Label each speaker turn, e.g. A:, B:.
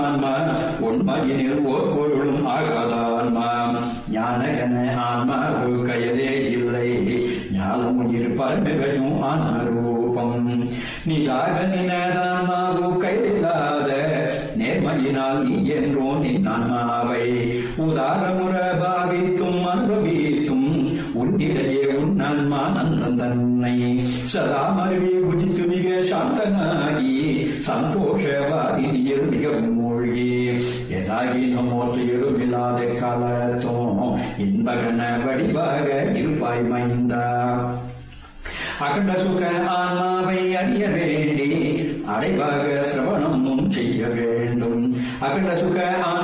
A: ஆன்மா உண்மையினில் ஓர் பொருளும் ஆகாத ஆன்மா ஞானகன ஆன்மா ஒரு கையதே இல்லை ஞானம் இருப்பமையும் ஆன்ம ரூபம் நீதாக நினதான்மாவு கையில்லாத நேர்மையினால் நீ என்றோ நின் ஆன்மாவை உதாரமுற பாவித்தும் அனுபவித்தும் உன்னிடையே உன் ஆன்மா நந்தன் தன்னை சதா மருவி உதித்து மிக சாந்தனாகி சந்தோஷவாதியில் மிகவும் மூழ்கி எதாகினும் ஒன்றையிலும் இல்லாத காலத்தும் இன்பகன வடிவாக இருப்பாய் மைந்தா அகண்ட சுக ஆன்மாவை அறிய வேண்டி அடைவாக சிரவணமும் செய்ய வேண்டும் அகண்ட சுக ஆன்மா